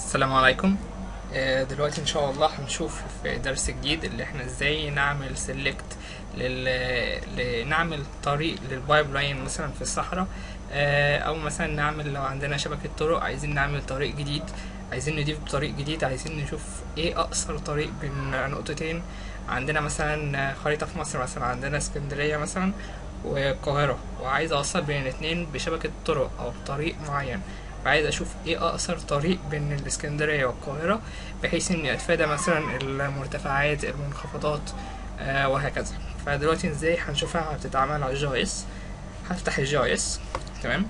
السلام عليكم آه، دلوقتي ان شاء الله هنشوف في درس جديد اللي احنا ازاي نعمل سيلكت لل... ل- نعمل طريق للبايب لاين مثلا في الصحراء آه، او مثلا نعمل لو عندنا شبكة طرق عايزين نعمل طريق جديد عايزين نضيف طريق جديد عايزين نشوف ايه اقصر طريق بين نقطتين عندنا مثلا خريطة في مصر مثلا عندنا اسكندرية مثلا والقاهرة وعايز اوصل بين الاتنين بشبكة طرق او طريق معين وعايز اشوف ايه اقصر طريق بين الاسكندرية والقاهرة بحيث اني اتفادى مثلا المرتفعات المنخفضات آه وهكذا فدلوقتي ازاي هنشوفها بتتعمل على الجي اس هفتح الجي اس تمام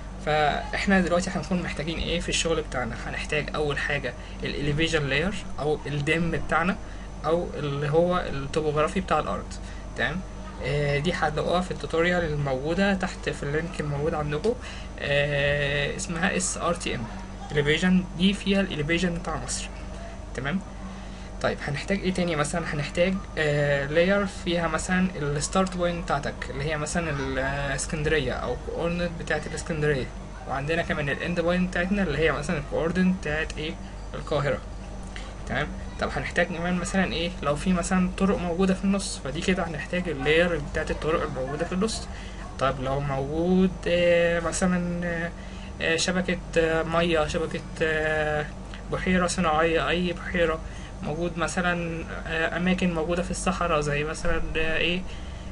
فاحنا دلوقتي هنكون محتاجين ايه في الشغل بتاعنا هنحتاج اول حاجة الاليفيجن لاير او الدم بتاعنا او اللي هو التوبوغرافي بتاع الارض تمام آه، دي هتلاقوها في التوتوريال الموجودة تحت في اللينك الموجود عندكم آه، اسمها اس ار تي ام اليفيجن دي فيها الاليفيجن بتاع مصر تمام طيب هنحتاج ايه تاني مثلا هنحتاج لاير فيها مثلا الستارت بوينت بتاعتك اللي هي مثلا الاسكندريه او الكوردينت بتاعت الاسكندريه وعندنا كمان الاند بوينت بتاعتنا اللي هي مثلا الكوردينت بتاعت ايه القاهره تمام طب هنحتاج كمان مثلا ايه لو في مثلا طرق موجوده في النص فدي كده هنحتاج اللاير بتاعت الطرق الموجوده في النص طيب لو موجود آه، مثلا آه، آه، شبكه آه، ميه شبكه آه، بحيره صناعيه اي بحيره موجود مثلا آه، اماكن موجوده في الصحراء زي مثلا آه، ايه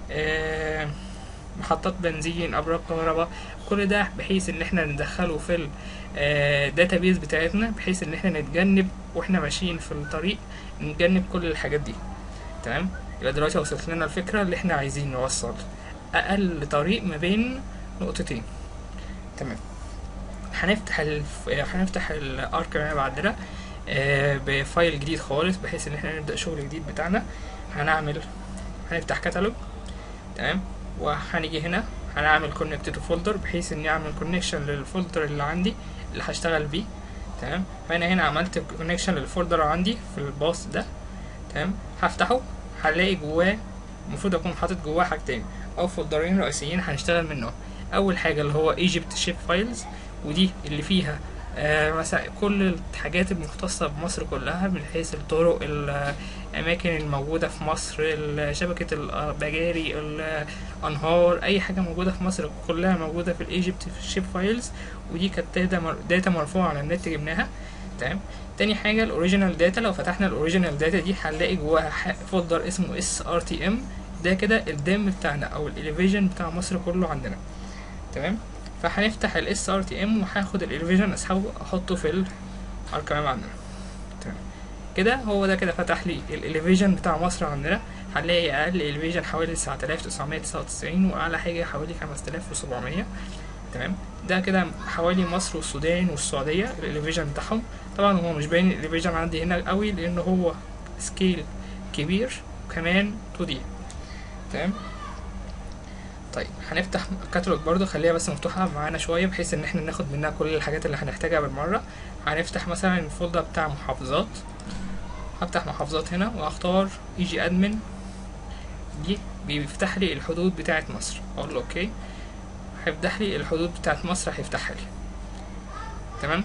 آه، محطات بنزين ابراج كهرباء كل ده بحيث ان احنا ندخله في الداتابيز بتاعتنا بحيث ان احنا نتجنب واحنا ماشيين في الطريق نتجنب كل الحاجات دي تمام يبقى دلوقتي وصلت لنا الفكره اللي احنا عايزين نوصل اقل طريق ما بين نقطتين تمام هنفتح الف... هنفتح الارك ماب عندنا آه، بفايل جديد خالص بحيث ان احنا نبدا شغل جديد بتاعنا هنعمل هنفتح كتالوج تمام وهنيجي هنا هنعمل كونكت تو فولدر بحيث اني اعمل كونكشن للفولدر اللي عندي اللي هشتغل بيه تمام فانا هنا عملت كونكشن للفولدر عندي في الباص ده تمام هفتحه هلاقي جواه المفروض اكون حاطط جواه حاجتين او فولدرين رئيسيين هنشتغل منهم اول حاجه اللي هو ايجيبت شيب فايلز ودي اللي فيها آه مثلا كل الحاجات المختصة بمصر كلها من حيث الطرق الأماكن الموجودة في مصر ال- شبكة المجاري الأنهار أي حاجة موجودة في مصر كلها موجودة في الإيجيبت في الشيب فايلز ودي كانت داتا مر- داتا مرفوعة على النت جبناها تمام تاني حاجة الأوريجينال داتا لو فتحنا الأوريجينال داتا دي هنلاقي جواها ح- فولدر اسمه اس ار تي ام ده كده الدم بتاعنا أو الإليفيجن بتاع مصر كله عندنا تمام فهنفتح الاس ار تي ام وهاخد الاليفيجن اسحبه احطه في الاركام عندنا تمام كده هو ده كده فتح لي الاليفيجن بتاع مصر عندنا هنلاقي اقل اليفيجن حوالي 9999 واعلى حاجه حوالي 5700 تمام ده كده حوالي مصر والسودان والسعوديه الاليفيجن بتاعهم طبعا هو مش باين الاليفيجن عندي هنا قوي لان هو سكيل كبير وكمان 2 دي تمام طيب هنفتح الكتالوج برضو خليها بس مفتوحة معانا شوية بحيث ان احنا ناخد منها كل الحاجات اللي هنحتاجها بالمرة هنفتح مثلا الفولدر بتاع محافظات هفتح محافظات هنا واختار يجي ادمن دي بيفتح لي الحدود بتاعة مصر اقول له اوكي هيفتح لي الحدود بتاعة مصر هيفتحها لي تمام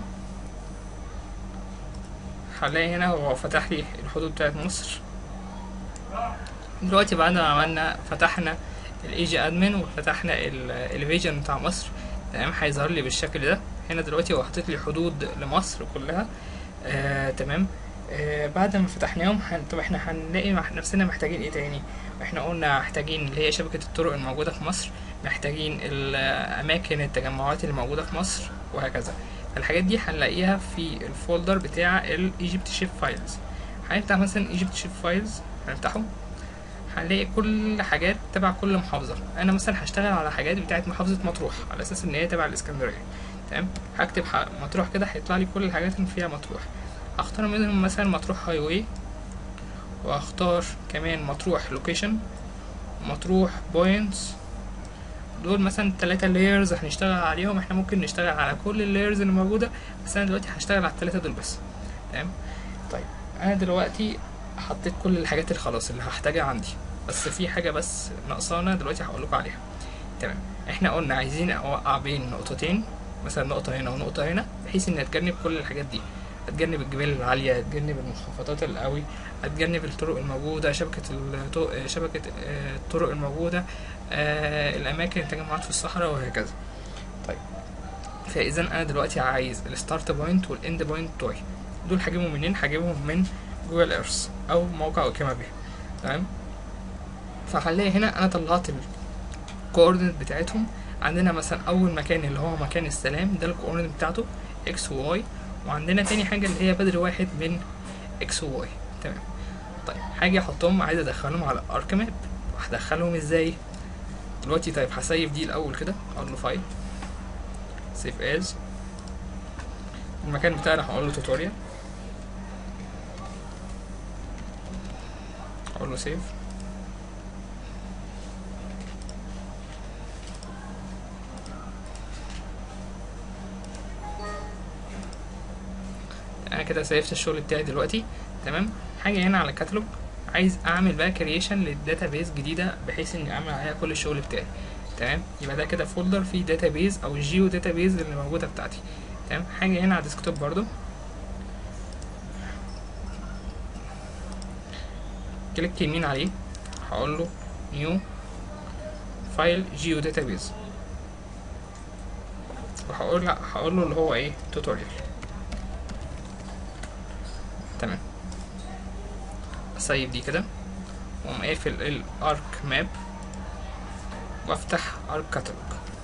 هنلاقي هنا هو فتح لي الحدود بتاعة مصر دلوقتي بعد ما عملنا فتحنا الاي جي ادمن وفتحنا الاليفيجن بتاع مصر تمام هيظهر لي بالشكل ده هنا دلوقتي هو حاطط لي حدود لمصر كلها آه تمام آه بعد ما فتحناهم هن... طب احنا هنلاقي مع نفسنا محتاجين ايه تاني احنا قلنا محتاجين اللي هي شبكة الطرق الموجودة في مصر محتاجين الأماكن التجمعات اللي موجودة في مصر وهكذا الحاجات دي هنلاقيها في الفولدر بتاع الايجيبت شيب فايلز هنفتح مثلا ايجيبت شيب فايلز هنفتحه هنلاقي كل حاجات تبع كل محافظة أنا مثلا هشتغل على حاجات بتاعت محافظة مطروح على أساس إن هي تبع الإسكندرية تمام هكتب ح- مطروح كده هيطلع لي كل الحاجات اللي فيها مطروح هختار منهم مثلا مطروح هاي واي وهختار كمان مطروح لوكيشن مطروح بوينتس دول مثلا تلاتة لايرز هنشتغل عليهم احنا ممكن نشتغل على كل اللايرز اللي موجودة بس أنا دلوقتي هشتغل على التلاتة دول بس تمام طيب أنا دلوقتي حطيت كل الحاجات اللي خلاص اللي هحتاجها عندي بس في حاجة بس ناقصانا دلوقتي هقولكوا عليها تمام احنا قلنا عايزين اوقع بين نقطتين مثلا نقطة هنا ونقطة هنا بحيث ان اتجنب كل الحاجات دي هتجنب الجبال العالية هتجنب المنخفضات القوي هتجنب الطرق الموجودة شبكة الطرق شبكة آه، الطرق الموجودة آه، الأماكن التجمعات في الصحراء وهكذا طيب فإذا أنا دلوقتي عايز الستارت بوينت والإند بوينت بتوعي دول هجيبهم منين؟ هجيبهم من جوجل ايرث أو موقع أوكيما بيه تمام فهنلاقي هنا أنا طلعت الكوردينت بتاعتهم عندنا مثلا أول مكان اللي هو مكان السلام ده الكوردينت بتاعته اكس وواي وعندنا تاني حاجة اللي هي بدر واحد من اكس وواي تمام طيب هاجي احطهم عايز ادخلهم على ارك ماب هدخلهم ازاي دلوقتي طيب هسيف دي الاول كده اقول له فايل سيف از المكان بتاعنا هقول له توتوريال اقول له سيف انا كده سيفت الشغل بتاعي دلوقتي تمام حاجه هنا على الكاتالوج عايز اعمل بقى كرييشن للداتابيز جديده بحيث اني اعمل عليها كل الشغل بتاعي تمام يبقى ده كده فولدر فيه داتابيز او الجيو داتابيز اللي موجوده بتاعتي تمام حاجه هنا على الديسكتوب برضو كليك يمين عليه هقول له نيو فايل جيو داتابيز وهقول هقول له اللي هو ايه توتوريال تمام اسيب دي كده واقوم قافل الارك ماب وافتح ارك كاتالوج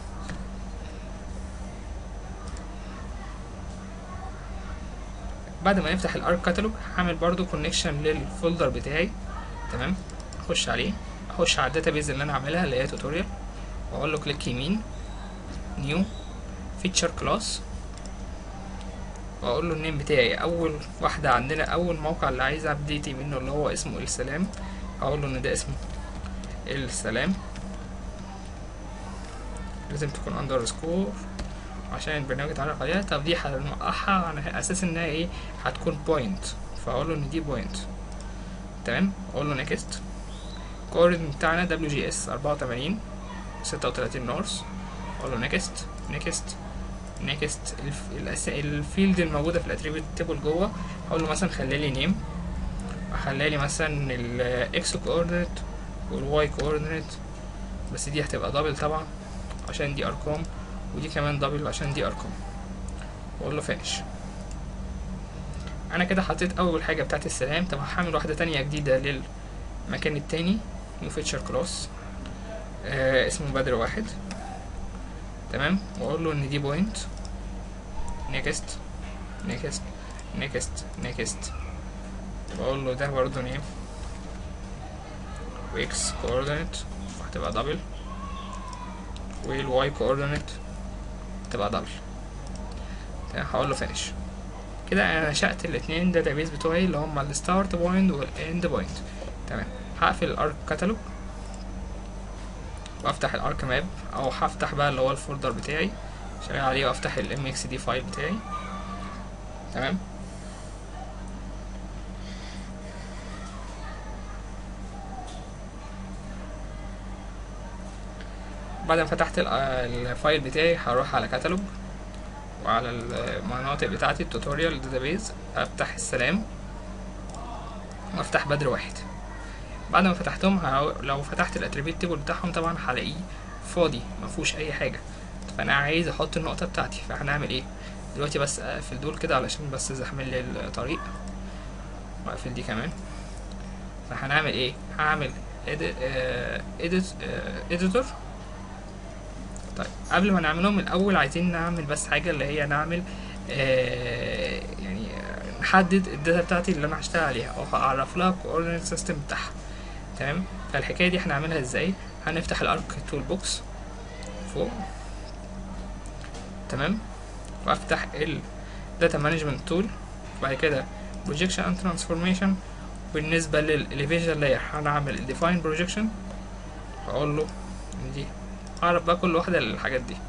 بعد ما نفتح الارك كاتالوج هعمل برضو كونكشن للفولدر بتاعي تمام اخش عليه اخش على الداتابيز اللي انا عاملها اللي هي توتوريال واقول له كليك يمين نيو فيتشر كلاس واقول له النيم بتاعي اول واحده عندنا اول موقع اللي عايز ابديتي منه اللي هو اسمه السلام هقول له ان ده اسمه السلام لازم تكون اندرسكور عشان البرنامج يتعرف عليها طب دي هنوقعها على اساس انها ايه هتكون بوينت فاقول له ان دي بوينت تمام اقول له نيكست الكوردين بتاعنا دبليو جي اس اربعة وتمانين ستة وتلاتين نورث اقول له نيكست نيكست نيكست الفيلد الموجودة في الاتريبيوت تيبل جوه هقول له مثلا خلي لي نيم اخلي لي مثلا الاكس كوردينيت والواي كوردينيت بس دي هتبقى دبل طبعا عشان دي ارقام ودي كمان دبل عشان دي ارقام واقول له فينش انا كده حطيت اول حاجه بتاعت السلام طب هعمل واحده تانية جديده للمكان التاني نيو فيتشر كلاس آه اسمه بدر واحد تمام واقول له ان دي بوينت نيكست نيكست نيكست نيكست واقول له ده برضه نيم واكس كوردينيت هتبقى دبل والواي كوردينيت تبقى دبل تمام هقول له فينش كده انا نشأت الاتنين داتابيز بتوعي اللي هما الستارت بوينت والاند بوينت تمام هقفل الارك كاتالوج وافتح الارك ماب او هفتح بقى اللي هو الفولدر بتاعي شغال عليه وافتح الام اكس دي فايل بتاعي تمام بعد ما فتحت الفايل بتاعي هروح على كاتالوج وعلى المناطق بتاعتي التوتوريال داتابيز افتح السلام وافتح بدر واحد بعد ما فتحتهم لو فتحت الاتريبيوت تيبل بتاعهم طبعا هلاقيه فاضي مفهوش اي حاجه فانا عايز احط النقطه بتاعتي فهنعمل ايه دلوقتي بس اقفل دول كده علشان بس زحمل لي الطريق واقفل دي كمان فهنعمل ايه هعمل اديتور طيب قبل ما نعملهم الاول عايزين نعمل بس حاجه اللي هي نعمل آه يعني نحدد الداتا بتاعتي اللي انا هشتغل عليها او هعرف لها الكوردينيت سيستم بتاعها تمام فالحكايه دي هنعملها ازاي هنفتح الارك تول بوكس فوق تمام وافتح الداتا مانجمنت تول وبعد كده بروجيكشن اند ترانسفورميشن بالنسبه للاليفيشن لاير هنعمل ديفاين بروجيكشن هقول له دي اعرف بقى كل واحده للحاجات دي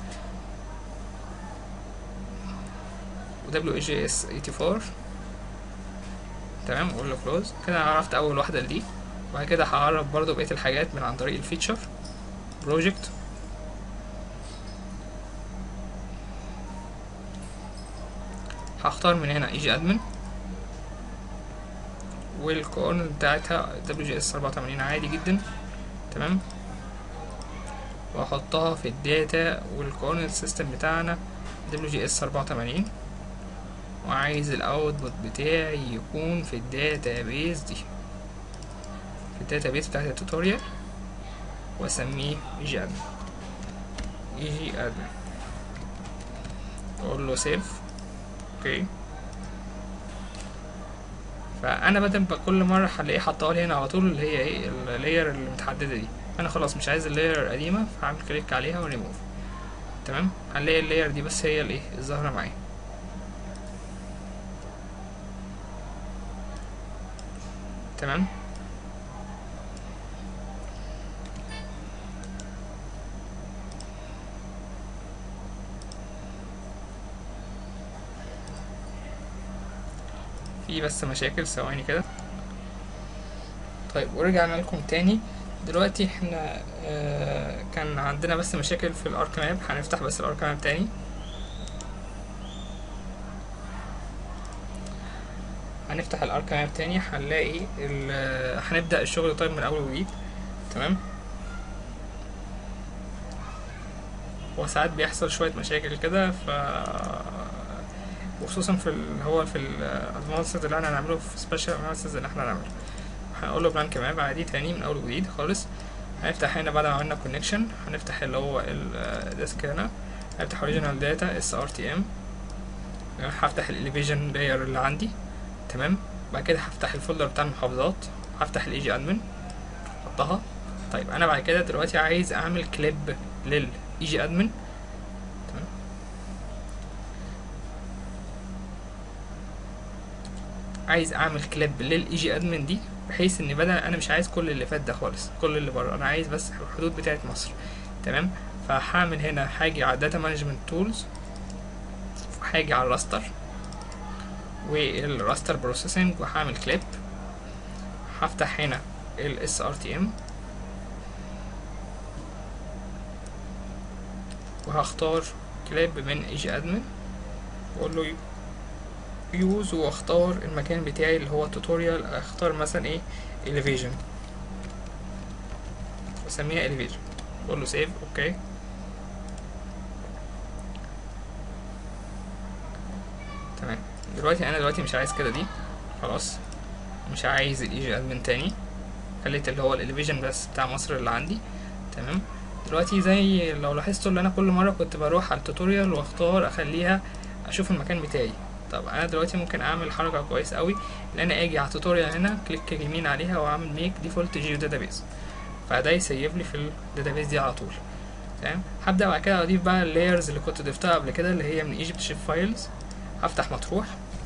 دبليو اي جي اس 84 تمام اقول له كلوز كده عرفت اول واحده لدي وبعد كده هعرف برضو بقيه الحاجات من عن طريق الفيتشر بروجكت هختار من هنا ايجي ادمن والكوردينت بتاعتها دبليو جي اس 84 عادي جدا تمام واحطها في الداتا والكوردينت سيستم بتاعنا دبليو جي اس 84 وعايز الاوتبوت بتاعي يكون في الداتا بيز دي في الداتا بيز بتاعت التوتوريال واسميه ايجي ادمن ايجي ادمن اقول له سيف اوكي فانا بدل كل مره هلاقيه حطها لي هنا على طول اللي هي ايه اللاير اللي متحدده دي انا خلاص مش عايز اللاير القديمه فهعمل كليك عليها وريموف تمام هنلاقي اللاير دي بس هي الايه الظاهره معايا تمام في بس مشاكل ثواني كده طيب ورجعنا لكم تاني دلوقتي احنا آه كان عندنا بس مشاكل في الارك ماب هنفتح بس الارك ماب تاني هنفتح الارك ماب تاني هنلاقي هنبدا الشغل طيب من اول وجديد تمام وساعات بيحصل شويه مشاكل كده ف وخصوصا في اللي هو في الادفانسد اللي احنا هنعمله في سبيشال اناليسيز اللي احنا هنعمله هنقول له بلانك ماب عادي تاني من اول وجديد خالص هنفتح هنا بعد ما عملنا كونكشن هنفتح اللي هو الديسك هنا هنفتح اوريجينال داتا اس ار تي ام هفتح الاليفيجن لاير اللي عندي تمام بعد كده هفتح الفولدر بتاع المحافظات هفتح الاي جي ادمن احطها طيب انا بعد كده دلوقتي عايز اعمل كليب للاي جي ادمن تمام عايز اعمل كليب للاي جي ادمن دي بحيث ان بدل انا مش عايز كل اللي فات ده خالص كل اللي بره انا عايز بس الحدود بتاعه مصر تمام فهعمل هنا هاجي على داتا مانجمنت تولز وهاجي على الراستر والراستر بروسيسنج وهعمل كليب هفتح هنا ال SRTM وهختار كليب من ايجي ادمن واقول له يوز واختار المكان بتاعي اللي هو التوتوريال اختار مثلا ايه elevation واسميها elevation اقول له سيف اوكي تمام دلوقتي انا دلوقتي مش عايز كده دي خلاص مش عايز الايجي ادمن تاني خليت اللي هو الاليفيجن بس بتاع مصر اللي عندي تمام دلوقتي زي لو لاحظتوا ان انا كل مره كنت بروح على التوتوريال واختار اخليها اشوف المكان بتاعي طب انا دلوقتي ممكن اعمل حركه كويس قوي ان انا اجي على التوتوريال هنا كليك يمين عليها واعمل ميك ديفولت جيو داتابيز فده يسيف لي في الداتابيز دي على طول تمام هبدا بعد كده اضيف بقى اللايرز اللي كنت ضفتها قبل كده اللي هي من ايجيبت شيب فايلز هفتح مطروح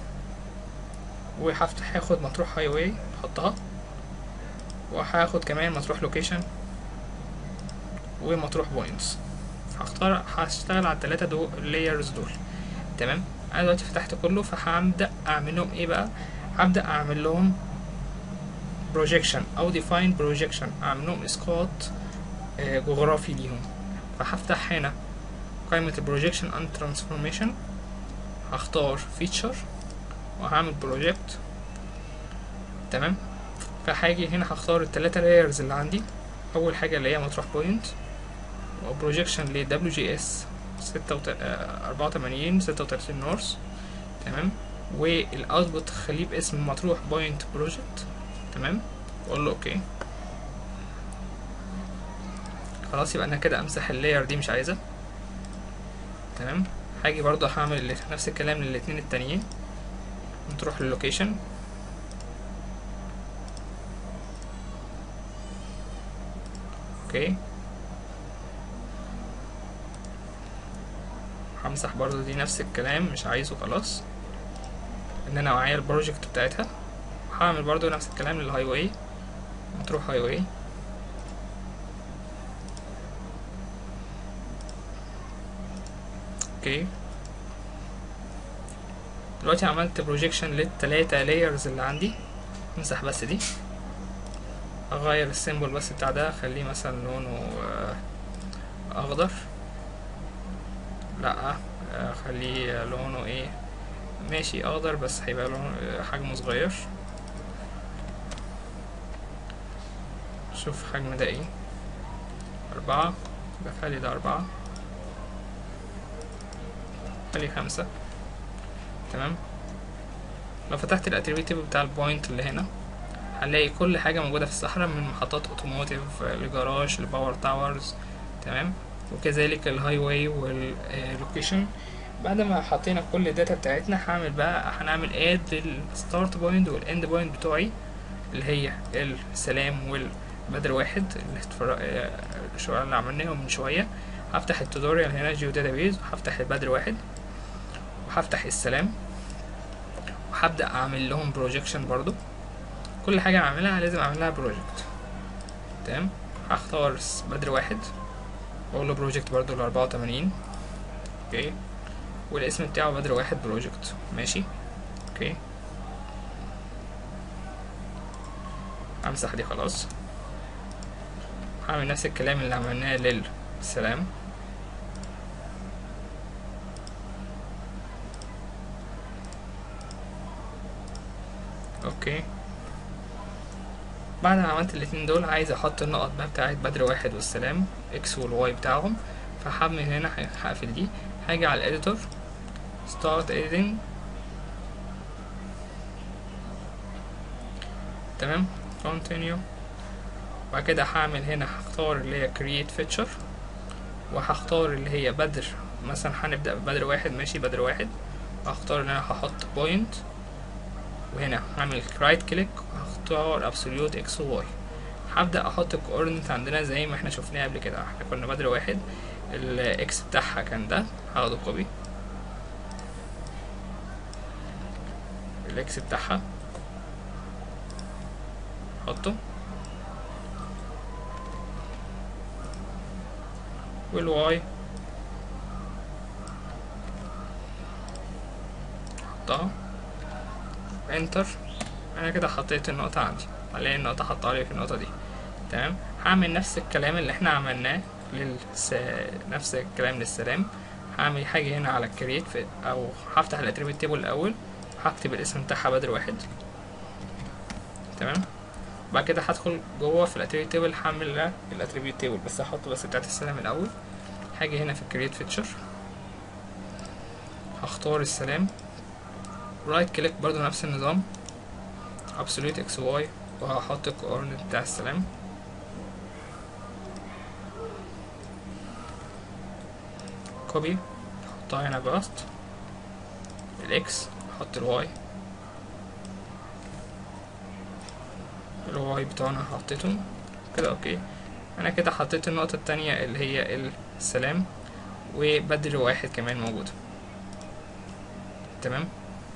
وهفتح هاخد مطروح هاي واي احطها وهاخد كمان مطروح لوكيشن ومطروح بوينتس هختار هشتغل على التلاتة دول اللايرز دول تمام انا دلوقتي فتحت كله فهبدا اعمل لهم ايه بقى هبدا اعمل لهم بروجيكشن او ديفاين بروجيكشن اعمل لهم اسقاط آه جغرافي ليهم فهفتح هنا قائمة البروجيكشن اند ترانسفورميشن هختار فيتشر وهعمل بروجكت تمام فهاجي هنا هختار التلاتة لايرز اللي عندي اول حاجة اللي هي مطرح بوينت وبروجيكشن ل دبليو جي اس ستة أربعة وتمانين ستة وتلاتين نورس تمام والاوتبوت خليه باسم مطروح بوينت بروجكت تمام واقول له اوكي خلاص يبقى انا كده امسح اللاير دي مش عايزها تمام هاجي برضه هعمل نفس الكلام للاتنين التانيين نروح للوكيشن اوكي همسح برضو دي نفس الكلام مش عايزه خلاص ان انا معايا البروجكت بتاعتها هعمل برضو نفس الكلام للهاي واي هتروح هاي واي اوكي دلوقتي عملت بروجيكشن للتلاتة لايرز اللي عندي امسح بس دي اغير السيمبل بس بتاع ده اخليه مثلا لونه اخضر لا اخليه لونه ايه ماشي اقدر بس هيبقى له حجمه صغير شوف حجم ده ايه أربعة بخلي ده أربعة خلي خمسة تمام لو فتحت الاتريبيوت بتاع البوينت اللي هنا هنلاقي كل حاجة موجودة في الصحراء من محطات اوتوموتيف لجراج لباور تاورز تمام وكذلك الهاي واي واللوكيشن بعد ما حطينا كل الداتا بتاعتنا هعمل بقى هنعمل اد للستارت بوينت والاند بوينت بتوعي اللي هي السلام والبدر واحد اللي اتفرق الشغل اللي عملناهم من شوية هفتح التوتوريال هنا جيو داتابيز وهفتح البدر واحد وهفتح السلام وهبدأ أعمل لهم بروجيكشن برضو كل حاجة أعملها لازم أعملها بروجكت تمام هختار بدر واحد واقول له بروجكت برضو الأربعة وتمانين اوكي والاسم بتاعه بدر واحد بروجكت ماشي اوكي امسح دي خلاص هعمل نفس الكلام اللي عملناه للسلام اوكي بعد ما عملت الاتنين دول عايز احط النقط بقى بتاعت بدر واحد والسلام اكس والواي بتاعهم فهعمل هنا هقفل دي هاجي على الاديتور start editing تمام continue وبعد كده هعمل هنا هختار اللي هي create feature وهختار اللي هي بدر مثلا هنبدأ ببدر واحد ماشي بدر واحد وهختار ان انا هحط point وهنا هعمل right click وهختار absolute x و y هبدأ احط الكوردينت عندنا زي ما احنا شفناه قبل كده احنا كنا بدر واحد الاكس بتاعها كان ده هاخده كوبي الاكس بتاعها حطه والواي حطها انتر انا كده حطيت النقطة عندي هلاقي النقطة حطها لي في النقطة دي تمام هعمل نفس الكلام اللي احنا عملناه للس... نفس الكلام للسلام هعمل حاجة هنا على الكريت في... او هفتح الاتريبيوت تيبل الاول هكتب الاسم بتاعها بدر واحد تمام بعد كده هدخل جوه في الاتريبيوت تيبل هعمل الاتريبيوت تيبل بس هحط بس بتاعت السلام الاول هاجي هنا في الكريت فيتشر هختار السلام رايت كليك برضو نفس النظام absolute x y وهحط الكوردينت بتاع السلام كوبي احطها هنا باست الاكس احط الواي الواي بتاعنا حطيته كده اوكي انا كده حطيت النقطة التانية اللي هي السلام وبدر واحد كمان موجود تمام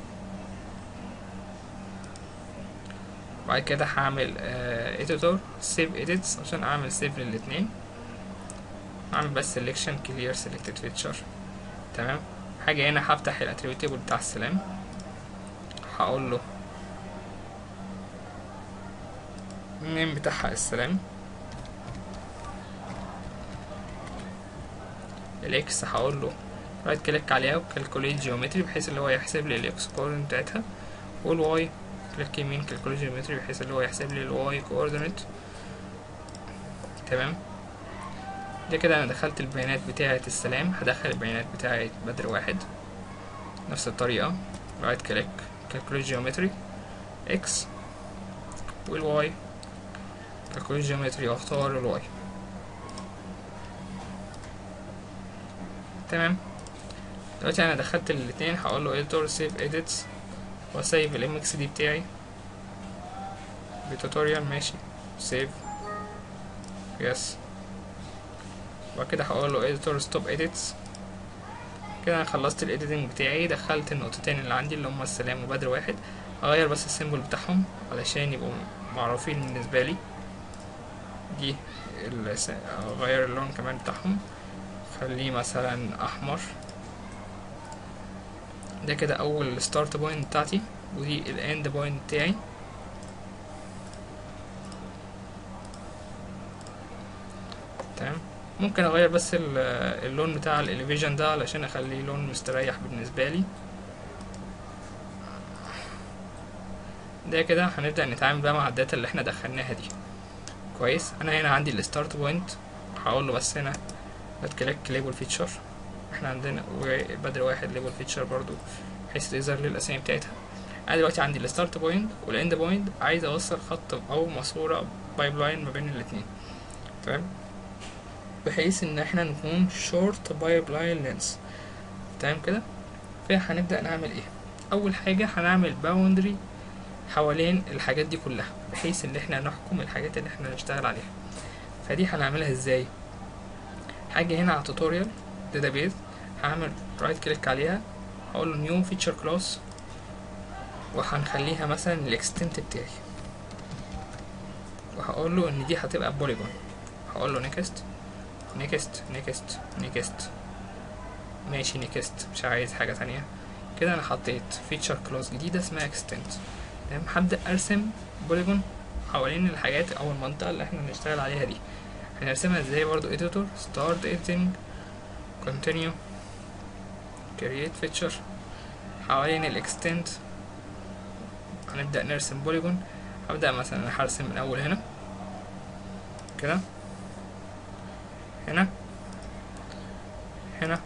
بعد كده هعمل اديتور سيف edits عشان اعمل سيف للاتنين اعمل بس selection clear selected feature تمام حاجة هنا هفتح الاتريبيوت تيبل بتاع السلام هقول له النيم بتاعها السلام الاكس هقول له رايت كليك عليها وكالكوليت جيومتري بحيث اللي هو يحسب لي الاكس كوردينت بتاعتها والواي كليك يمين كالكوليت جيومتري بحيث اللي هو يحسب لي الواي كوردينت تمام ده كده انا دخلت البيانات بتاعة السلام هدخل البيانات بتاعة بدر واحد نفس الطريقة رايت كليك كالكوليت جيومتري اكس والواي كالكوليت جيومتري واختار الواي تمام دلوقتي انا دخلت الاتنين هقول له editor save edits واسيف الام اكس دي بتاعي بتوتوريال ماشي سيف يس وبعد كده هقول له editor stop edits كده انا خلصت الايديتنج بتاعي دخلت النقطتين اللي عندي اللي هما السلام وبدر واحد اغير بس السيمبل بتاعهم علشان يبقوا معروفين بالنسبه لي دي اغير اللون كمان بتاعهم خليه مثلا احمر ده كده اول ستارت بوينت بتاعتي ودي الاند بوينت بتاعي تمام ممكن اغير بس اللون بتاع الاليفيجن ده علشان اخليه لون مستريح بالنسبه لي ده كده هنبدأ نتعامل بقى مع الداتا اللي احنا دخلناها دي كويس انا هنا عندي الستارت بوينت هقول له بس هنا بتكليك ليبل فيتشر احنا عندنا بدل واحد ليبل فيتشر برضو بحيث يظهر لي الاسامي بتاعتها انا دلوقتي عندي الستارت بوينت والاند بوينت عايز اوصل خط او ماسوره بايب لاين ما بين الاتنين تمام بحيث ان احنا نكون شورت بايب لاين لينس تمام كده فهنبدا نعمل ايه اول حاجه هنعمل باوندري حوالين الحاجات دي كلها بحيث ان احنا نحكم الحاجات اللي احنا نشتغل عليها فدي هنعملها ازاي حاجه هنا على توتوريال داتابيز هعمل رايت كليك عليها هقول له نيو فيتشر كلاس وهنخليها مثلا الاكستنت بتاعي وهقول له ان دي هتبقى بوليجون هقول له نيكست نيكست نيكست نيكست ماشي نيكست مش عايز حاجه تانية كده انا حطيت فيتشر كلاس جديده اسمها اكستنت تمام هبدا ارسم بوليجون حوالين الحاجات او المنطقه اللي احنا هنشتغل عليها دي هنرسمها ازاي برضو editor start editing continue create feature حوالين الاكستنت هنبدأ نرسم بوليجون هبدأ مثلا أنا هرسم من أول هنا كده هنا هنا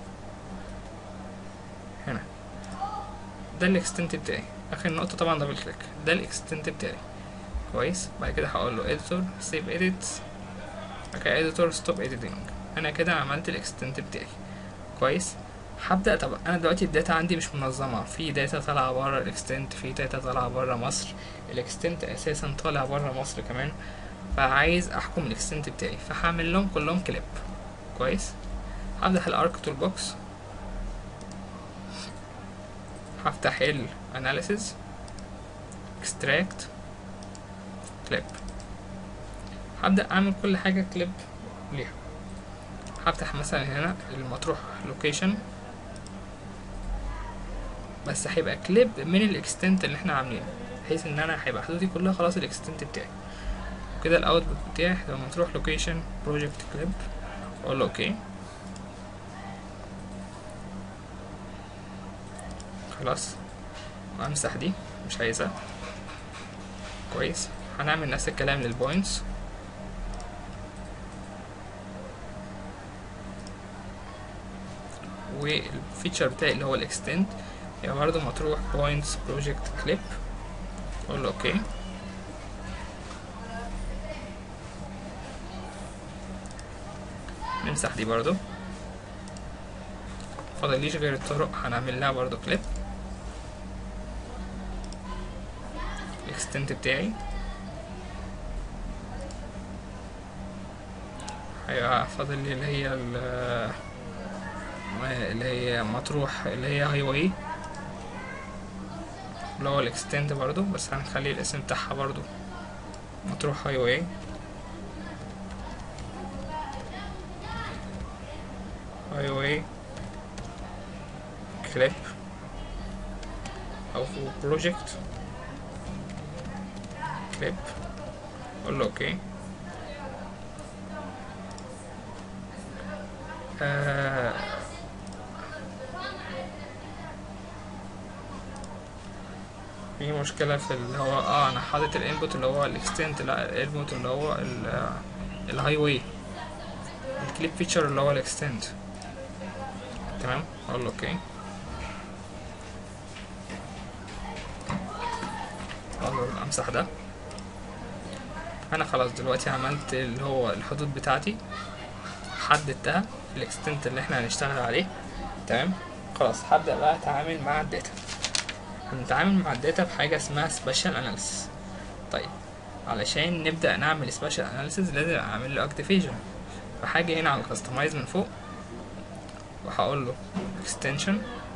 هنا ده الاكستنت بتاعي آخر نقطة طبعا دبل كليك ده الاكستنت بتاعي كويس بعد كده هقول له editor save edit بعد كده editor stop editing أنا كده عملت الاكستنت بتاعي كويس هبدا طب انا دلوقتي الداتا عندي مش منظمه في داتا طالعه بره الاكستنت في داتا طالعه بره مصر الاكستنت اساسا طالع بره مصر كمان فعايز احكم الاكستنت بتاعي فهعمل لهم كلهم كليب كويس هفتح الارك تول بوكس هفتح ال analysis extract clip هبدأ أعمل كل حاجة كليب ليها هفتح مثلا هنا المطروح لوكيشن بس هيبقى كليب من الاكستنت اللي احنا عاملينه بحيث ان انا هيبقى حدودي كلها خلاص الاكستنت بتاعي كده الاوتبوت بتاعي هيبقى مطروح لوكيشن بروجكت كليب اقول له اوكي خلاص وامسح دي مش عايزها كويس هنعمل نفس الكلام للبوينتس والفيتشر بتاعي اللي هو الاكستنت يبقى برضه مطروح بوينتس بروجكت كليب اقول له اوكي نمسح دي برضه فاضليش غير الطرق هنعمل لها برضه كليب الاكستنت بتاعي هيبقى فاضل لي اللي هي ال- اللي هي مطروح اللي هي هاي واي اللي هو الاكستنت برضو بس هنخلي الاسم بتاعها برضو مطروح هاي واي هاي واي كليب او بروجكت كليب اقول له اوكي آه في مشكلة في اللي هو اه انا حاطط الانبوت اللي هو الاكستنت لا الانبوت اللي هو الهاي واي الكليب فيتشر اللي هو الاكستنت تمام اقول له اوكي اقول له امسح ده انا خلاص دلوقتي عملت اللي هو الحدود بتاعتي حددتها في الاكستنت اللي احنا هنشتغل عليه تمام خلاص هبدأ بقى اتعامل مع الداتا هنتعامل مع الداتا بحاجة اسمها سبيشال اناليسيس طيب علشان نبدأ نعمل سبيشال اناليسيس لازم اعمل له اكتيفيشن فحاجة هنا على الكستمايز من فوق وهقول له extension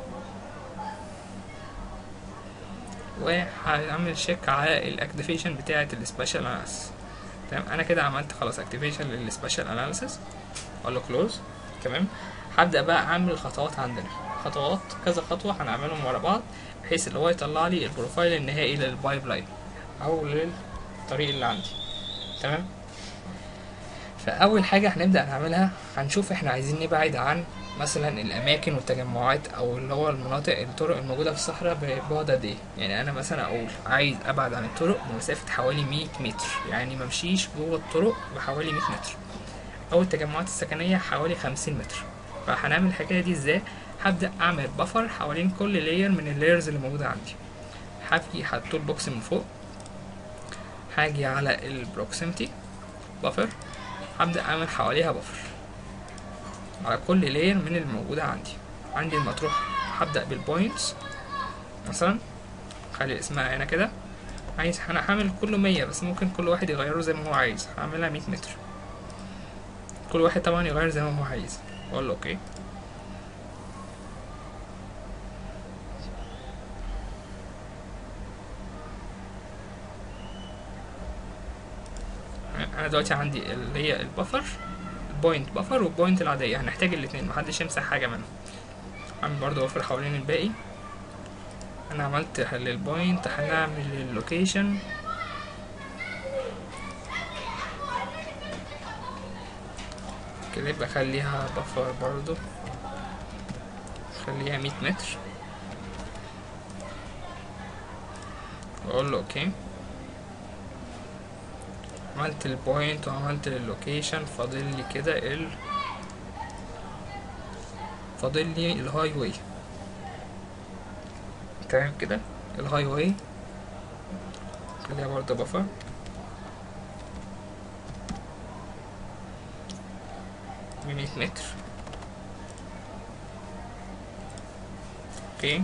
وهعمل شيك على الاكتيفيشن بتاعة السبيشال اناليسيس تمام انا كده عملت خلاص اكتيفيشن للسبيشال اناليسيس اقول له كلوز تمام هبدأ بقى اعمل خطوات عندنا خطوات كذا خطوة هنعملهم ورا بعض بحيث اللي هو يطلع لي البروفايل النهائي للبايب لاين او للطريق اللي عندي تمام فاول حاجه هنبدا نعملها هنشوف احنا عايزين نبعد عن مثلا الاماكن والتجمعات او اللي هو المناطق الطرق الموجوده في الصحراء ببعد قد ايه يعني انا مثلا اقول عايز ابعد عن الطرق بمسافه حوالي 100 متر يعني ممشيش جوه الطرق بحوالي 100 متر او التجمعات السكنيه حوالي 50 متر فهنعمل الحكايه دي ازاي هبدا اعمل بفر حوالين كل لاير من اللايرز اللي موجوده عندي هاجي هحط البوكس من فوق هاجي على البروكسيمتي بفر هبدا اعمل حواليها بفر على كل لاير من الموجودة عندي عندي المطروح هبدأ بالبوينتس مثلا خلي اسمها هنا كده عايز انا هعمل كله مية بس ممكن كل واحد يغيره زي ما هو عايز هعملها مية متر كل واحد طبعا يغير زي ما هو عايز اقول له اوكي انا دلوقتي عندي اللي هي البفر بوينت بفر والبوينت العادية هنحتاج الاتنين محدش يمسح حاجة منهم هعمل برضه بفر حوالين الباقي انا عملت للبوينت هنعمل اللوكيشن كده يبقى خليها بفر برضه خليها مية متر واقول له اوكي عملت البوينت وعملت اللوكيشن فاضل لي كده ال فاضل لي الهاي واي تمام كده الهاي واي خليها برضه بفر بمية متر اوكي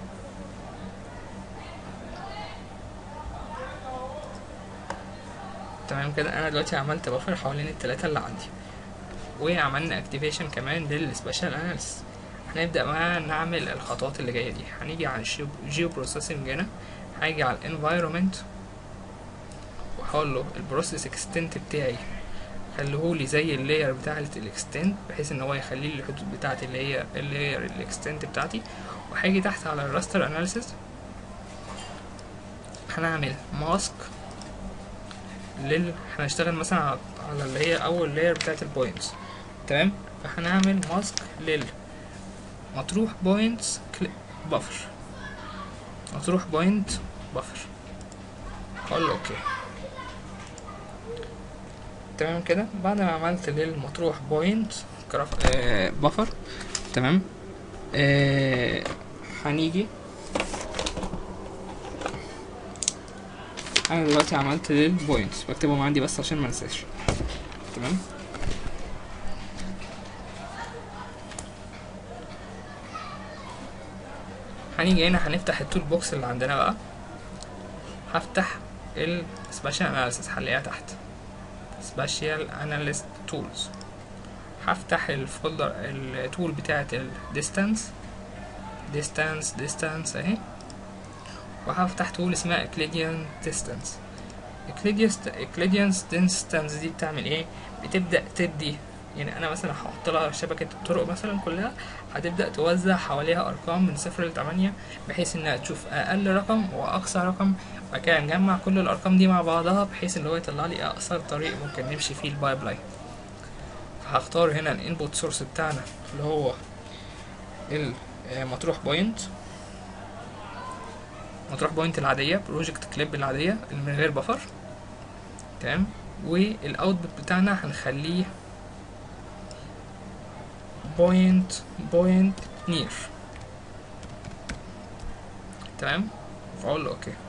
تمام كده انا دلوقتي عملت بفر حوالين التلاتة اللي عندي وعملنا اكتيفيشن كمان للسبيشال اناليسيس هنبدأ بقى نعمل الخطوات اللي جاية دي هنيجي على الجيو بروسيسنج هنا هاجي على الانفايرومنت وهقول له البروسيس اكستنت بتاعي خليهولي زي اللاير بتاعة الاكستنت بحيث ان هو يخلي لي الحدود بتاعتي اللي هي اللاير الاكستنت بتاعتي وهاجي تحت على الراستر اناليسيس هنعمل ماسك لل هنشتغل مثلا على اللي هي اول لاير بتاعت البوينتس تمام فهنعمل ماسك لل مطروح بوينتس بفر مطروح بوينت بفر هقول له اوكي تمام كده بعد ما عملت للمطروح بوينت كراف... آه بفر تمام آه هنيجي انا دلوقتي عملت للبوينتس بكتبهم عندي بس عشان ما انساش تمام هنيجي هنا هنفتح التول بوكس اللي عندنا بقى هفتح السبيشال اناليسيس هنلاقيها تحت سبيشال اناليست تولز هفتح الفولدر التول بتاعت الديستانس ديستانس ديستانس اهي وهفتح تول اسمها اكليديان ديستانس اكليديان ديستانس دي بتعمل ايه بتبدا تدي يعني انا مثلا هحط لها شبكه الطرق مثلا كلها هتبدا توزع حواليها ارقام من صفر لتمانية بحيث انها تشوف اقل رقم واقصى رقم وبعد كده نجمع كل الارقام دي مع بعضها بحيث ان هو يطلع لي اقصر طريق ممكن نمشي فيه البايب لاين فهختار هنا الانبوت سورس بتاعنا اللي هو المطروح بوينت مطروح بوينت العاديه بروجكت كليب العاديه اللي من غير بفر تمام والاوتبوت بتاعنا هنخليه بوينت بوينت نير تمام فاقول له اوكي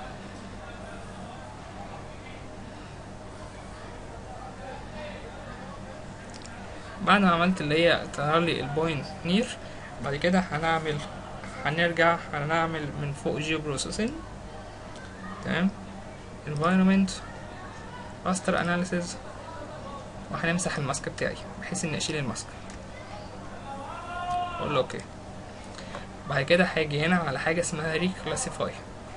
بعد ما عملت اللي هي تظهر لي البوينت نير بعد كده هنعمل هنرجع هنعمل من فوق جيو بروسيسنج تمام environment raster analysis وهنمسح الماسك بتاعي بحيث اني اشيل الماسك اقول له اوكي بعد كده هاجي هنا على حاجه اسمها ريكلاسيفاي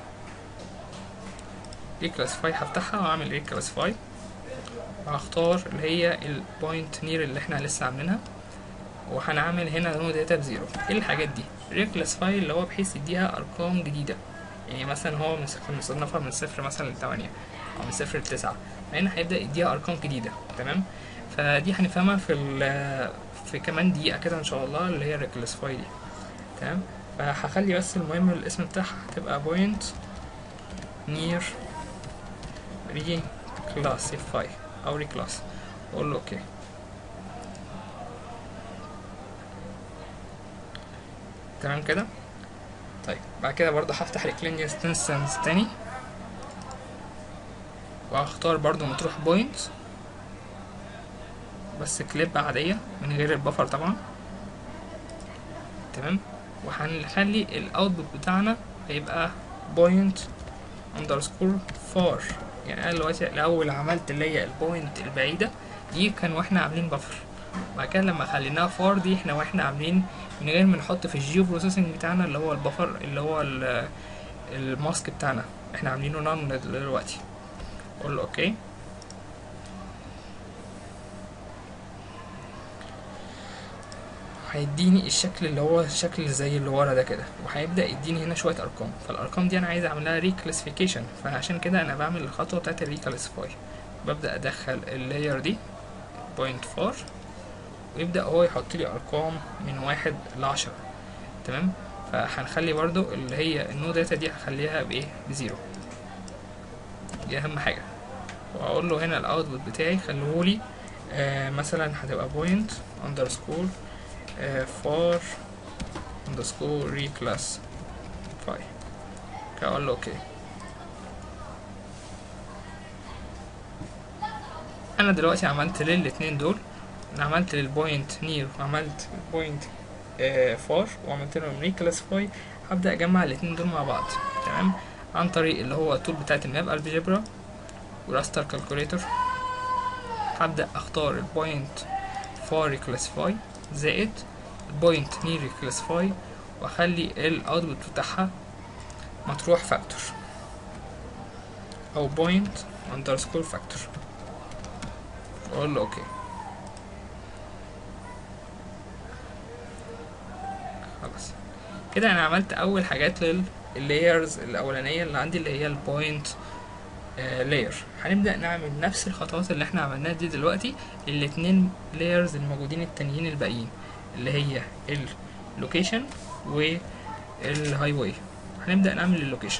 ريكلاسيفاي هفتحها واعمل ريكلاسيفاي وهختار اللي هي البوينت نير اللي احنا لسه عاملينها وهنعمل هنا نو داتا بزيرو ايه الحاجات دي ريكلاسيفاي اللي هو بحيث يديها ارقام جديده يعني مثلا هو مصنفها من صفر مثلا لتمانية او من صفر لتسعة هنا هيبدا يديها ارقام جديده تمام فدي هنفهمها في ال في كمان دقيقة كده ان شاء الله اللي هي الريكلاسيفاي دي تمام فهخلي بس المهم الاسم بتاعها هتبقى بوينت نير reclassify او reclass اقول له اوكي تمام كده طيب بعد كده برضه هفتح الكلين انستنس تاني وهختار برضه مطروح بوينت بس كليب عادية من غير البفر طبعا تمام وهنخلي الاوتبوت بتاعنا هيبقى بوينت اندرسكور فار يعني انا دلوقتي الاول عملت اللي هي البوينت البعيدة دي كان واحنا عاملين بفر بعد كده لما خليناها فار دي احنا واحنا عاملين من غير ما نحط في الجيو بروسيسنج بتاعنا اللي هو البفر اللي هو ال- الماسك بتاعنا احنا عاملينه نان دلوقتي اقول له اوكي هيديني الشكل اللي هو الشكل زي اللي ورا ده كده وهيبدا يديني هنا شويه ارقام فالارقام دي انا عايز اعملها ريكلاسيفيكيشن فعشان كده انا بعمل الخطوه بتاعت الريكلاسيفاي ببدا ادخل اللاير دي بوينت فور ويبدا هو يحط لي ارقام من واحد لعشرة تمام فهنخلي برضو اللي هي النو داتا دي هخليها بايه بزيرو دي اهم حاجه واقول له هنا الاوتبوت بتاعي خليهولي آه مثلا هتبقى بوينت اندرسكور فور اندرسكور ريكلاس فاي اقول له اوكي انا دلوقتي عملت للاتنين دول انا عملت للبوينت نير وعملت البوينت فور وعملت لهم ريكلاسيفاي هبدا اجمع الاتنين دول مع بعض تمام عن طريق اللي هو التول بتاعت الماب الجبرا وراستر كالكوليتر هبدا اختار البوينت فور ريكلاسيفاي زائد البوينت نير ريكلاسيفاي واخلي الاوتبوت بتاعها مطروح فاكتور او بوينت اندرسكور فاكتور اقول له اوكي خلاص كده انا عملت اول حاجات لللايرز الاولانيه اللي عندي اللي هي البوينت لاير هنبدا نعمل نفس الخطوات اللي احنا عملناها دي دلوقتي الاتنين لايرز الموجودين التانيين الباقيين اللي هي اللوكيشن والهاي واي هنبدا نعمل اللوكيشن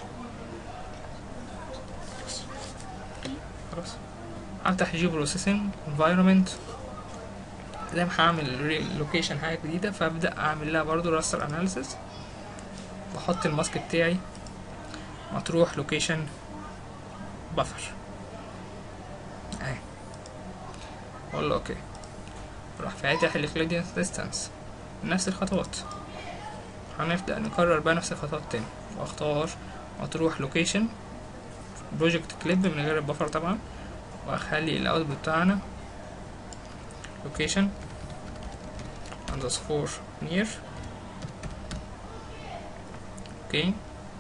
خلاص هفتح جي بروسيسنج انفايرمنت زي ما هعمل لوكيشن حاجه جديده فابدا اعمل لها برضو راستر اناليسيس واحط الماسك بتاعي مطروح لوكيشن بفر اهي اقول له اوكي راح فاتح الكليدينس ديستانس نفس الخطوات هنبدأ نكرر بقى نفس الخطوات تاني واختار مطروح لوكيشن بروجكت كليب من غير البفر طبعا واخلي الاوتبوت بتاعنا لوكيشن underscore near اوكي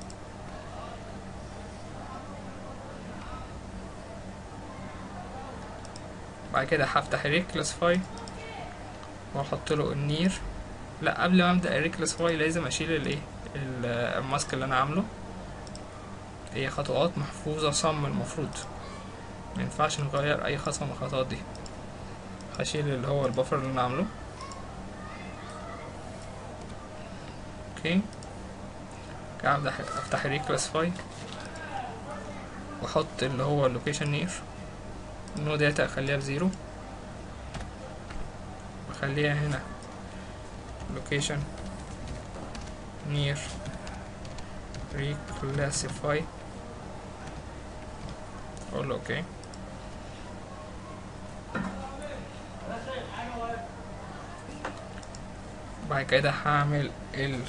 بعد كده هفتح الريكلاسيفاي واحط له النير لا قبل ما ابدا الريكلاسيفاي لازم اشيل الايه ال- الماسك اللي انا عامله هي خطوات محفوظة صم المفروض مينفعش نغير اي خطوة من الخطوات دي هشيل اللي هو البفر اللي انا عامله اوكي كده ابدا افتح الريكلاسيفاي واحط اللي هو اللوكيشن نير نو داتا اخليها بزيرو واخليها هنا location near reclassify اقول له اوكي بعد كده هعمل ال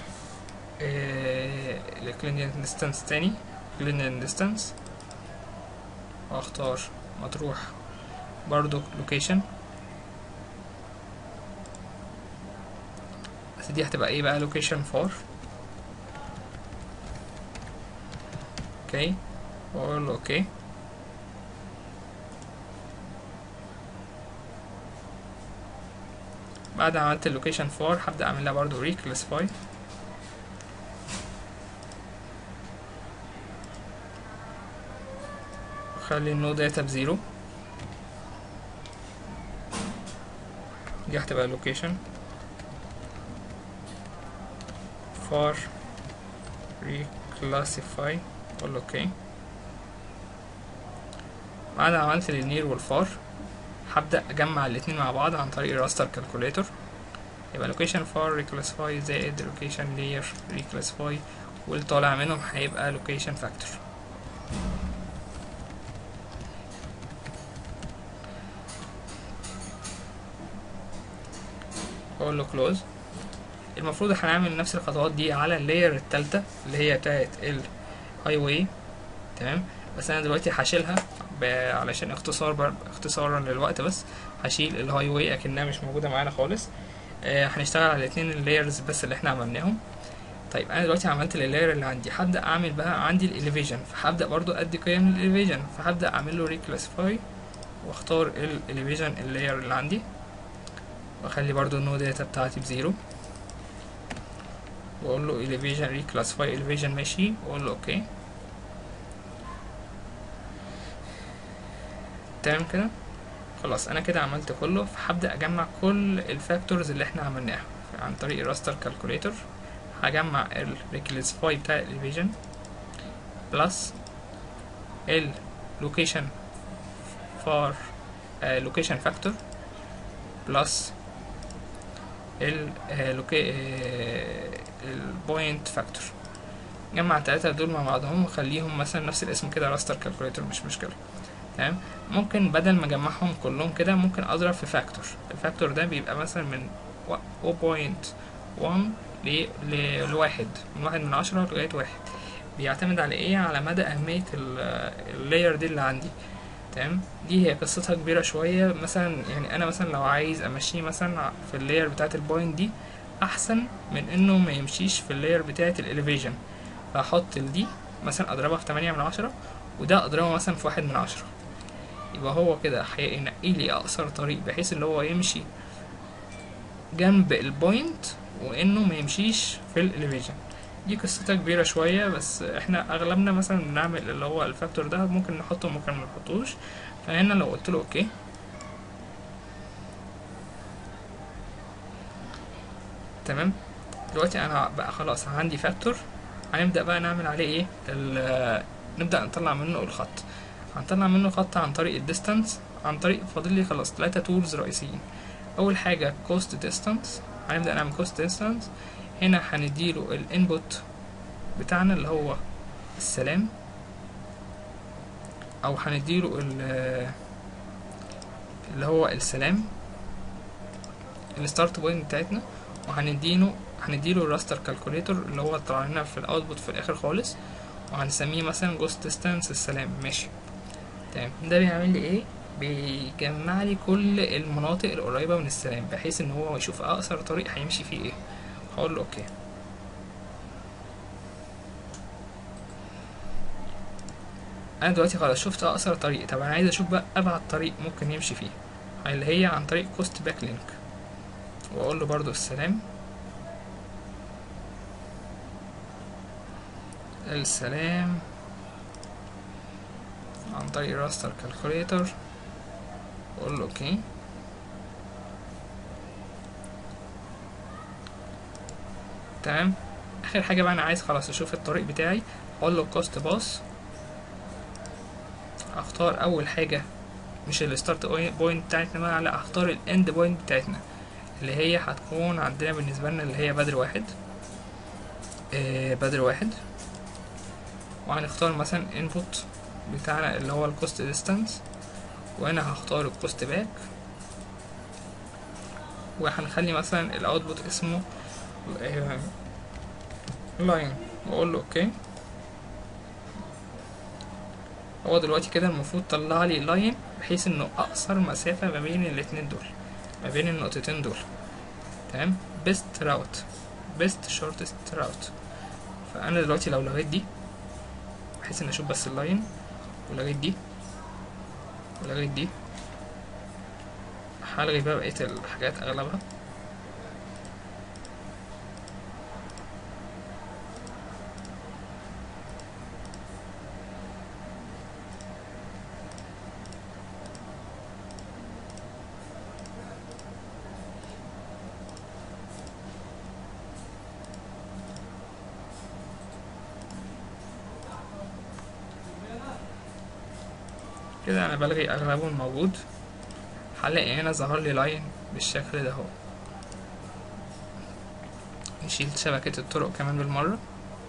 الكلينيان ديستانس تاني كلينيان ديستانس واختار مطروح برضو لوكيشن بس دي هتبقى ايه بقى لوكيشن فور اوكي واقول له اوكي بعد ما عملت اللوكيشن فور هبدأ اعمل لها برضو ريكلاسيفاي واخلي النو داتا بزيرو دي هتبقى location for reclassify اقول له اوكي بعد ما عملت النير والفار هبدأ أجمع الاتنين مع بعض عن طريق الراستر كالكوليتور يبقى location far reclassify زائد location layer reclassify واللي طالع منهم هيبقى location factor اقول له close المفروض هنعمل نفس الخطوات دي على اللاير التالتة اللي هي بتاعت الهاي واي تمام بس انا دلوقتي هشيلها ب- علشان اختصار بر... اختصارا للوقت بس هشيل الهاي واي اكنها مش موجودة معانا خالص آه هنشتغل على الاتنين اللايرز بس اللي احنا عملناهم طيب انا دلوقتي عملت اللاير اللي عندي هبدا اعمل بقى عندي الاليفيجن فهبدا برضو ادي قيم للاليفيجن فهبدا اعمل له ريكلاسيفاي واختار الاليفيجن اللاير اللي عندي واخلي برضو النو داتا بتاعتي بزيرو واقول له elevation reclassify elevation ماشي واقول له اوكي تمام كده خلاص انا كده عملت كله فهبدا اجمع كل الفاكتورز اللي احنا عملناها عن طريق الراستر كالكوليتور هجمع ال reclassify بتاع elevation بلس ال location for uh, location factor بلس ال البوينت فاكتور جمع التلاتة دول مع بعضهم وخليهم مثلا نفس الاسم كده راستر كالكوليتور مش مشكلة تمام ممكن بدل ما اجمعهم كلهم كده ممكن اضرب في فاكتور الفاكتور ده بيبقى مثلا من 0.1 ل ل- لواحد من واحد من عشرة لغاية واحد بيعتمد على ايه على مدى اهمية اللاير دي اللي عندي تمام دي هي قصتها كبيرة شوية مثلا يعني أنا مثلا لو عايز أمشيه مثلا في اللاير بتاعة البوينت دي أحسن من إنه ما يمشيش في اللاير بتاعة الإليفيجن فأحط دي مثلا أضربها في تمانية من عشرة وده أضربه مثلا في واحد من عشرة يبقى هو كده هينقي لي أقصر طريق بحيث اللي هو يمشي جنب البوينت وإنه ما يمشيش في الإليفيجن دي قصتها كبيرة شوية بس احنا اغلبنا مثلا بنعمل اللي هو الفاكتور ده ممكن نحطه ممكن ما نحطوش فهنا لو قلت له اوكي تمام دلوقتي انا بقى خلاص عندي فاكتور هنبدأ بقى نعمل عليه ايه ال- نبدأ نطلع منه الخط هنطلع منه خط عن طريق الديستانس عن طريق فاضل لي خلاص ثلاثة تولز رئيسيين اول حاجة كوست ديستانس هنبدأ نعمل كوست ديستانس هنا هنديله الانبوت بتاعنا اللي هو السلام او هنديله ال- اللي هو السلام الستارت بوينت بتاعتنا وهنديله هنديله الراستر كالكوليتور اللي هو طلع لنا في الاوتبوت في الاخر خالص وهنسميه مثلا جوست ديستانس السلام ماشي تمام ده بيعمل لي ايه بيجمع لي كل المناطق القريبه من السلام بحيث ان هو يشوف اقصر طريق هيمشي فيه ايه هقول له اوكي انا دلوقتي خلاص شفت اقصر طريق طب انا عايز اشوف بقى ابعد طريق ممكن يمشي فيه اللي هي عن طريق كوست باك لينك واقول له برضو السلام السلام عن طريق راستر كالكوليتور واقول له اوكي تمام اخر حاجه بقى انا عايز خلاص اشوف الطريق بتاعي اقول له كوست باس اختار اول حاجه مش الستارت بوينت بتاعتنا بقى لا اختار الاند بوينت بتاعتنا اللي هي هتكون عندنا بالنسبه لنا اللي هي بدر واحد آه بدر واحد وهنختار مثلا input بتاعنا اللي هو الكوست ديستانس وهنا هختار الكوست باك وهنخلي مثلا الاوتبوت اسمه لاين واقول له اوكي هو دلوقتي كده المفروض طلع لي لاين بحيث انه اقصر مسافه ما بين الاتنين دول ما بين النقطتين دول تمام best route best shortest route فانا دلوقتي لو لغيت دي بحيث ان اشوف بس اللاين ولغيت دي ولغيت دي هلغي بقى بقية الحاجات اغلبها كده انا بلغي اغلبه الموجود هلاقي هنا ظهر لي لاين بالشكل ده اهو نشيل شبكة الطرق كمان بالمرة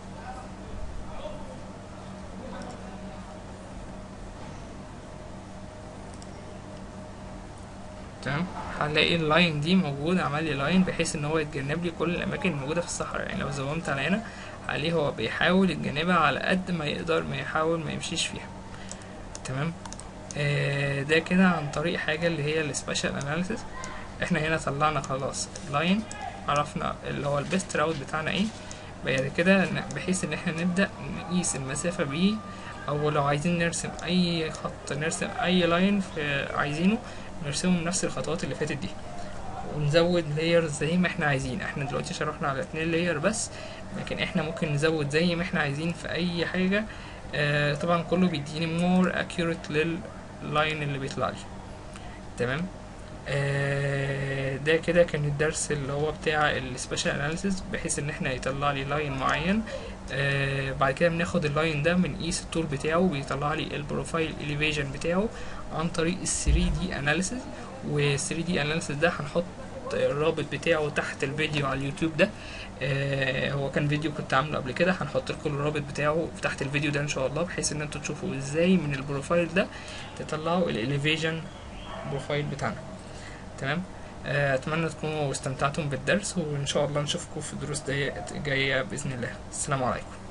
تمام هنلاقي اللاين دي موجود عمل لي لاين بحيث ان هو يتجنب لي كل الاماكن الموجوده في الصحراء يعني لو زومت على هنا عليه هو بيحاول يتجنبها على قد ما يقدر ما يحاول ما يمشيش فيها تمام آه ده كده عن طريق حاجه اللي هي السبيشال اناليسيس احنا هنا طلعنا خلاص لاين عرفنا اللي هو البيست راوت بتاعنا ايه بعد كده بحيث ان احنا نبدا نقيس المسافه بيه او لو عايزين نرسم اي خط نرسم اي لاين في عايزينه نرسمه بنفس الخطوات اللي فاتت دي ونزود لايرز زي ما احنا عايزين احنا دلوقتي شرحنا على اتنين لاير بس لكن احنا ممكن نزود زي ما احنا عايزين في اي حاجة آه طبعا كله بيديني مور accurate لللاين اللي بيطلع لي تمام آه ده كده كان الدرس اللي هو بتاع السبيشال اناليسيس بحيث ان احنا يطلع لي لاين معين آه بعد كده بناخد اللاين ده بنقيس الطول بتاعه بيطلع لي البروفايل اليفيجن بتاعه عن طريق ال 3 دي اناليسيس وال 3 دي اناليسيس ده هنحط الرابط بتاعه تحت الفيديو على اليوتيوب ده آه هو كان فيديو كنت عامله قبل كده هنحط لكم الرابط بتاعه تحت الفيديو ده ان شاء الله بحيث ان انتوا تشوفوا ازاي من البروفايل ده تطلعوا الاليفيجن بروفايل بتاعنا تمام آه اتمنى تكونوا استمتعتم بالدرس وان شاء الله نشوفكم في دروس جايه باذن الله السلام عليكم